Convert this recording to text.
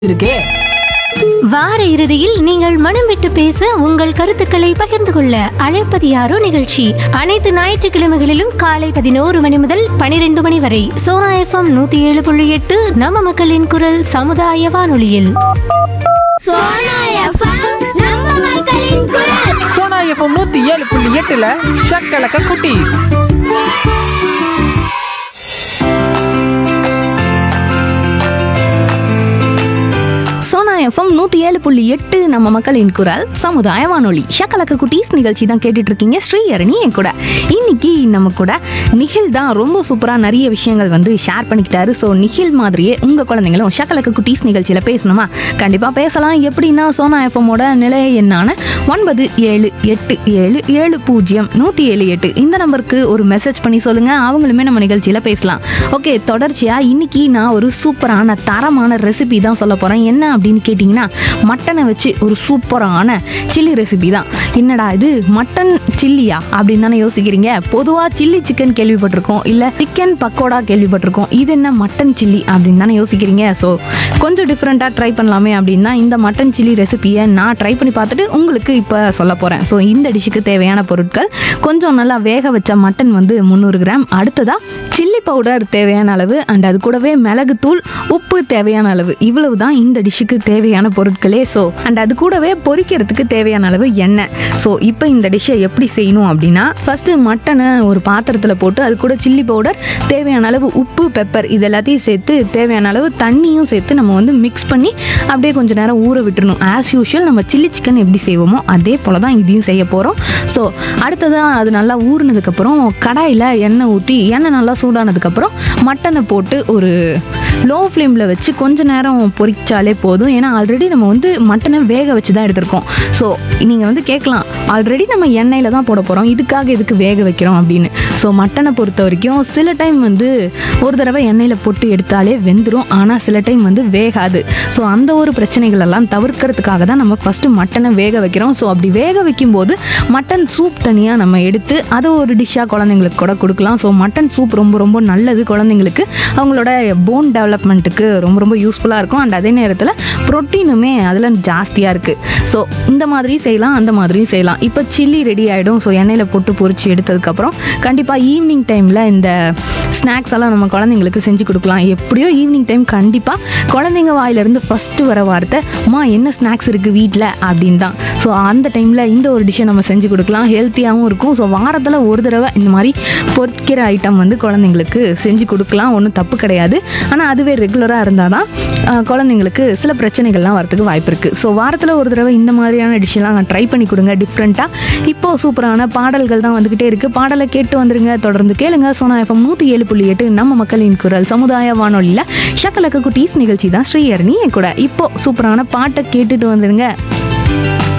இருக்கே வார இறுதியில் நீங்கள் மனம் விட்டு பேச உங்கள் கருத்துக்களை பகிர்ந்து கொள்ள அழைப்பது யாரோ நிகழ்ச்சி அனைத்து ஞாயிற்றுக்கிழமைகளிலும் காலை பதினோரு மணி முதல் பனிரெண்டு மணி வரை சோனா எஃப்எம் நூத்தி ஏழு புள்ளி எட்டு நம்ம மக்களின் குரல் சமுதாய வானொலியில் சோனா எஃப்எம் நம்ம மக்களின் குரல் சோனா எஃப்எம் நூத்தி ஏழு புள்ளி எட்டுல ஷக்கலக்க குட்டி சோனா எஃப்எம் நூற்றி ஏழு புள்ளி எட்டு நம்ம மக்களின் குரல் சமுதாய வானொலி ஷக்கலக்க குட்டீஸ் நிகழ்ச்சி தான் கேட்டுட்டு இருக்கீங்க ஸ்ரீஹரணி என் கூட இன்னைக்கு நம்ம கூட நிகில் தான் ரொம்ப சூப்பராக நிறைய விஷயங்கள் வந்து ஷேர் பண்ணிக்கிட்டாரு ஸோ நிகில் மாதிரியே உங்கள் குழந்தைங்களும் ஷக்கலக்க குட்டீஸ் நிகழ்ச்சியில் பேசணுமா கண்டிப்பாக பேசலாம் எப்படின்னா சோனா எஃப்எம்மோட நிலைய எண்ணான ஒன்பது ஏழு எட்டு ஏழு ஏழு பூஜ்ஜியம் நூற்றி ஏழு எட்டு இந்த நம்பருக்கு ஒரு மெசேஜ் பண்ணி சொல்லுங்கள் அவங்களுமே நம்ம நிகழ்ச்சியில் பேசலாம் ஓகே தொடர்ச்சியாக இன்னைக்கு நான் ஒரு சூப்பரான தரமான ரெசிபி தான் சொல்ல போகிறேன் என்ன அப்படின்னு கேட்டிங்கன்னா மட்டனை வச்சு ஒரு சூப்பரான சில்லி ரெசிபி தான் என்னடா இது மட்டன் சில்லியா அப்படின்னு தானே யோசிக்கிறீங்க பொதுவாக சில்லி சிக்கன் கேள்விப்பட்டிருக்கோம் இல்லை சிக்கன் பக்கோடா கேள்விப்பட்டிருக்கோம் இது என்ன மட்டன் சில்லி அப்படின்னு தானே யோசிக்கிறீங்க ஸோ கொஞ்சம் டிஃப்ரெண்ட்டாக ட்ரை பண்ணலாமே அப்படின்னு தான் இந்த மட்டன் சில்லி ரெசிபியை நான் ட்ரை பண்ணி பார்த்துட்டு உங்களுக்கு இப்போ சொல்ல போகிறேன் ஸோ இந்த டிஷ்ஷுக்கு தேவையான பொருட்கள் கொஞ்சம் நல்லா வேக வச்ச மட்டன் வந்து முந்நூறு கிராம் அடுத்ததாக சில்லி பவுடர் தேவையான அளவு அண்ட் அது கூடவே மிளகுத்தூள் உப்பு தேவையான அளவு இவ்வளவு தான் இந்த டிஷ்ஷுக்கு தேவையான பொருட்களே ஸோ அண்ட் அது கூடவே பொரிக்கிறதுக்கு தேவையான அளவு எண்ணெய் ஸோ இப்போ இந்த டிஷ்ஷை எப்படி செய்யணும் அப்படின்னா ஃபர்ஸ்ட் மட்டனை ஒரு பாத்திரத்தில் போட்டு அது கூட சில்லி பவுடர் தேவையான அளவு உப்பு பெப்பர் இது எல்லாத்தையும் சேர்த்து தேவையான அளவு தண்ணியும் சேர்த்து நம்ம வந்து மிக்ஸ் பண்ணி அப்படியே கொஞ்சம் நேரம் ஊற விட்டுறணும் ஆஸ் யூஷுவல் நம்ம சில்லி சிக்கன் எப்படி செய்வோமோ அதே போல் தான் இதையும் செய்ய போகிறோம் ஸோ அடுத்ததாக அது நல்லா ஊறினதுக்கப்புறம் கடாயில் எண்ணெய் ஊற்றி எண்ணெய் நல்லா சூடானதுக்கப்புறம் மட்டனை போட்டு ஒரு லோ ஃப்ளேமில் வச்சு கொஞ்ச நேரம் பொரிச்சாலே போதும் ஏன்னா ஆல்ரெடி நம்ம வந்து மட்டனை வேக வச்சு தான் எடுத்திருக்கோம் ஸோ நீங்கள் வந்து கேட்கலாம் ஆல்ரெடி நம்ம எண்ணெயில் தான் போட போகிறோம் இதுக்காக எதுக்கு வேக வைக்கிறோம் அப்படின்னு ஸோ மட்டனை பொறுத்த வரைக்கும் சில டைம் வந்து ஒரு தடவை எண்ணெயில் போட்டு எடுத்தாலே வெந்துடும் ஆனால் சில டைம் வந்து வேகாது ஸோ அந்த ஒரு பிரச்சனைகள் எல்லாம் தவிர்க்கிறதுக்காக தான் நம்ம ஃபஸ்ட்டு மட்டனை வேக வைக்கிறோம் ஸோ அப்படி வேக வைக்கும்போது மட்டன் சூப் தனியாக நம்ம எடுத்து அதை ஒரு டிஷ்ஷாக குழந்தைங்களுக்கு கூட கொடுக்கலாம் ஸோ மட்டன் சூப் ரொம்ப ரொம்ப நல்லது குழந்தைங்களுக்கு அவங்களோட போன் டெவலப்மெண்ட்டுக்கு ரொம்ப ரொம்ப யூஸ்ஃபுல்லாக இருக்கும் அண்ட் அதே நேரத்தில் ப்ரோட்டீனுமே அதில் ஜாஸ்தியாக இருக்குது ஸோ இந்த மாதிரி செய்யலாம் அந்த மாதிரியும் செய்யலாம் இப்போ சில்லி ரெடி ஆகிடும் ஸோ எண்ணெயில் போட்டு பொரிச்சு எடுத்ததுக்கப்புறம் கண்டிப்பாக ஈவினிங் டைமில் இந்த ஸ்நாக்ஸ் எல்லாம் நம்ம குழந்தைங்களுக்கு செஞ்சு கொடுக்கலாம் எப்படியோ ஈவினிங் டைம் கண்டிப்பாக குழந்தைங்க வாயிலிருந்து ஃபஸ்ட்டு வர வார்த்தை அம்மா என்ன ஸ்நாக்ஸ் இருக்குது வீட்டில் அப்படின்னு தான் ஸோ அந்த டைமில் இந்த ஒரு டிஷ்ஷை நம்ம செஞ்சு கொடுக்கலாம் ஹெல்த்தியாகவும் இருக்கும் ஸோ வாரத்தில் ஒரு தடவை இந்த மாதிரி பொரிக்கிற ஐட்டம் வந்து குழந்தைங்களுக்கு செஞ்சு கொடுக்கலாம் ஒன்றும் தப்பு கிடையாது ஆனால் அதுவே ரெகுலராக இருந்தால் தான் ஆஹ், குழந்தைங்களுக்கு சில பிரச்சனைகள்லாம் வரதுக்கு வாய்ப்பு இருக்குது ஸோ வாரத்தில் ஒரு தடவை இந்த மாதிரியான டிஷ்ஷெல்லாம் ட்ரை பண்ணி கொடுங்க டிஃப்ரெண்ட்டாக இப்போது சூப்பரான பாடல்கள் தான் வந்துக்கிட்டே இருக்குது பாடலை கேட்டு வந்துருங்க தொடர்ந்து கேளுங்க சோனா எஃப்எம் நூற்றி ஏழு புள்ளி எட்டு நம்ம மக்களின் குரல் சமுதாய வானொலியில் ஷக்கலக்க குட்டீஸ் நிகழ்ச்சி தான் ஸ்ரீஹரணி என் கூட இப்போ சூப்பரான பாட்டை கேட்டுட்டு வந்துருங்க